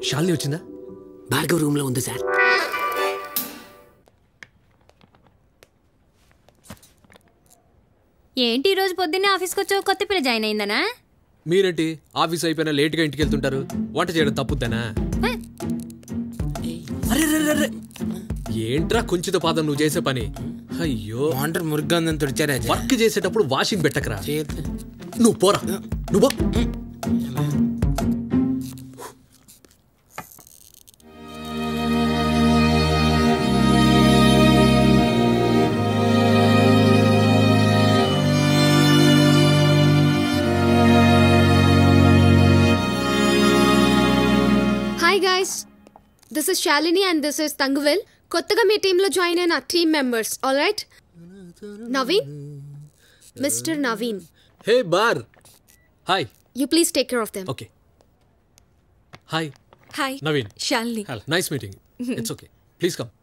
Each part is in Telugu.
షాలిని వచ్చిందా భార్గవ్ రూమ్ లో ఉంది సార్ ఏంటి ఈ రోజు పొద్దున్నే ఆఫీస్కి వచ్చావు కొత్త పిల్ల జాయిన్ అయిందనా మీరేంటి ఆఫీస్ అయిపోయినా లేట్గా ఇంటికి వెళ్తుంటారు వంట చేయడం తప్పుద్దానా అరే రే, రే, రే. ఏంట్రా కుంచిత పాదం నువ్వు చేసే పని అయ్యో వాంటర్ మురిగ్గా ఉందని తుడిచారా వర్క్ చేసేటప్పుడు వాషింగ్ పెట్టకరా నువ్వు పోరా నువ్వు పో. Hi guys this is Shalini and this is Thanguvel కొత్తగా మీ టీంలో జాయిన్ అయిన team members all right Naveen mister Naveen hey bar hi you please take care of them okay hi hi Naveen Shalini nice meeting it's okay please come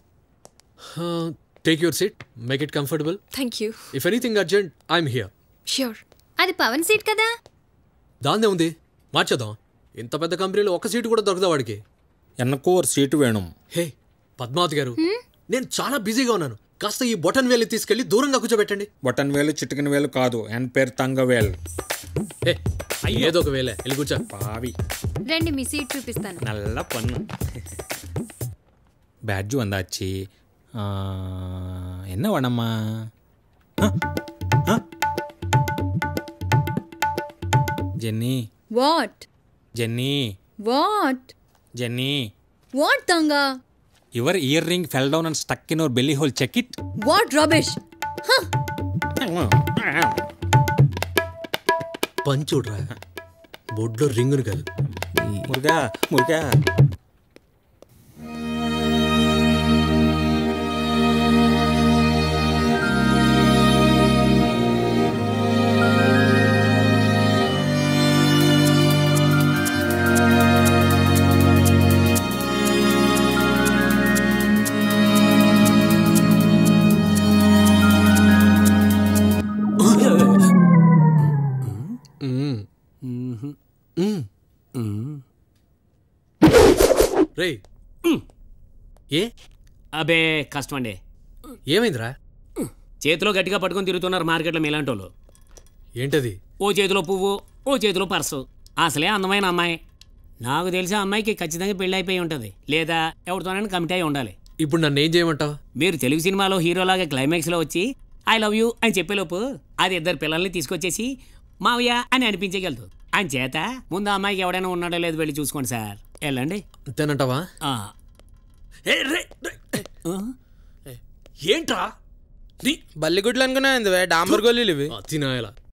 take your seat make it comfortable thank you if anything urgent I'm here sure అది పవన్ సీట్ కదా దాందే ఉంది మార్చేద్దాం ఇంత పెద్ద కంపెనీలో ఒక సీటు కూడా దొరకదా వాడికి ఎన్నకో ఒక సీటు వేణం హే పద్మావతి గారు నేను చాలా బిజీగా ఉన్నాను కాస్త ఈ బొటన్ వేలు తీసుకెళ్లి దూరంగా కూర్చోబెట్టండి బటన్ వేలు చిటికిన వేలు కాదు ఎన్ పేరు తంగవేల్ హే ఏదో ఒక వేలే వెళ్ళి కూర్చో పావి రండి మీ సీట్ చూపిస్తాను నల్ల పన్ను బ్యాడ్జు வந்தாச்சு ஆ, என்ன வேணம்மா Jenny what Jenny what Jenny what Thanga your ear ring fell down and stuck in your belly hole check it what rubbish పంచుడ్రా బొడ్లో రింగును కాదు మురుగా మురుగా రే ఏ అబే కష్టం అండి ఏమైందిరా చేతిలో గట్టిగా పట్టుకొని తిరుగుతున్నారు మార్కెట్లో మీలాంటి వాళ్ళు ఏంటది ఓ చేతిలో పువ్వు ఓ చేతిలో పర్సు అసలే అందమైన అమ్మాయి నాకు తెలిసి ఆ అమ్మాయికి ఖచ్చితంగా పెళ్లి అయిపోయి ఉంటుంది లేదా ఎవరితోనైనా కమిట్ అయి ఉండాలి ఇప్పుడు నన్ను ఏం చేయమంటావు మీరు తెలుగు సినిమాలో హీరోలాగా క్లైమాక్స్లో వచ్చి ఐ లవ్ యూ అని చెప్పేలోపు అది ఇద్దరు పిల్లల్ని తీసుకొచ్చేసి మావయ్య అని అనిపించగలదు ఆయన చేత ముందు ఆ అమ్మాయికి ఎవడైనా ఉన్నాడో లేదో వెళ్ళి చూసుకోండి సార్ వెళ్ళండి అంతేనంటావా ఆ. ఏ, రే, రే, ఏ, ఏంట్రా నీ బల్లిగుడ్లు అనుకున్నా డాంబర్ గోళీలు ఇవి తినాయలా